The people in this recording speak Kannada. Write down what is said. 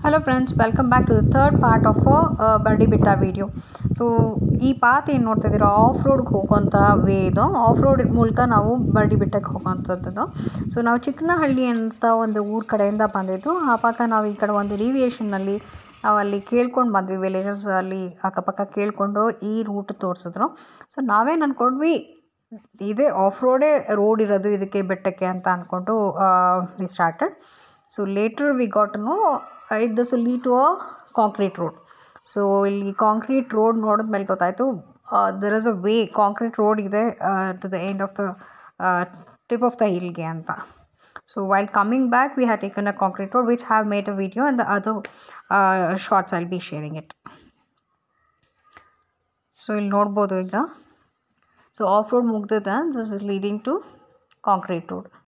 hello friends welcome back to the third part of Bardi Betta video so ಈ ಪಾತ್ ಏನು ನೋಡ್ತಾ ಇದ್ದೀರಾ ಆಫ್ ರೋಡ್ಗೆ ಹೋಗುವಂಥ ವೇ ಇದು ಆಫ್ ರೋಡ್ ಮೂಲಕ ನಾವು ಬರ್ಡಿ ಬೆಟ್ಟಕ್ಕೆ ಹೋಗುವಂಥದ್ದು ಸೊ ನಾವು ಚಿಕ್ಕನಹಳ್ಳಿ ಅಂತ ಒಂದು ಊರ ಕಡೆಯಿಂದ ಬಂದಿದ್ದು ಆವಾಗ ನಾವು ಈ ಕಡೆ ಒಂದು ಡಿವಿಯೇಷನ್ನಲ್ಲಿ ನಾವು ಅಲ್ಲಿ ಕೇಳ್ಕೊಂಡು ಬಂದ್ವಿ ವಿಲೇಜಸ್ ಅಲ್ಲಿ ಅಕ್ಕಪಕ್ಕ ಕೇಳಿಕೊಂಡು ಈ ರೂಟ್ ತೋರಿಸಿದ್ರು ಸೊ ನಾವೇನು ಅಂದ್ಕೊಂಡ್ವಿ ಇದೇ ಆಫ್ ರೋಡೇ ರೋಡ್ ಇರೋದು ಇದಕ್ಕೆ ಬೆಟ್ಟಕ್ಕೆ ಅಂತ ಅಂದ್ಕೊಂಡು we started so later we got know it does lead to a concrete road so ಇಲ್ಲಿ ಕಾಂಕ್ರೀಟ್ ರೋಡ್ ನೋಡಿದ್ಮೇಲೆ ಗೊತ್ತಾಯಿತು there is a way concrete road ಇದೆ to the end of the tip of the ಹಿಲ್ಗೆ ಅಂತ so while coming back we have taken a concrete road which have made a video and ಅದು shorts I'll be sharing it so ಇಲ್ಲಿ ನೋಡ್ಬೋದು ಈಗ ಸೊ ಆಫ್ ರೋಡ್ ಮುಗ್ದಿದೆ this is leading to concrete road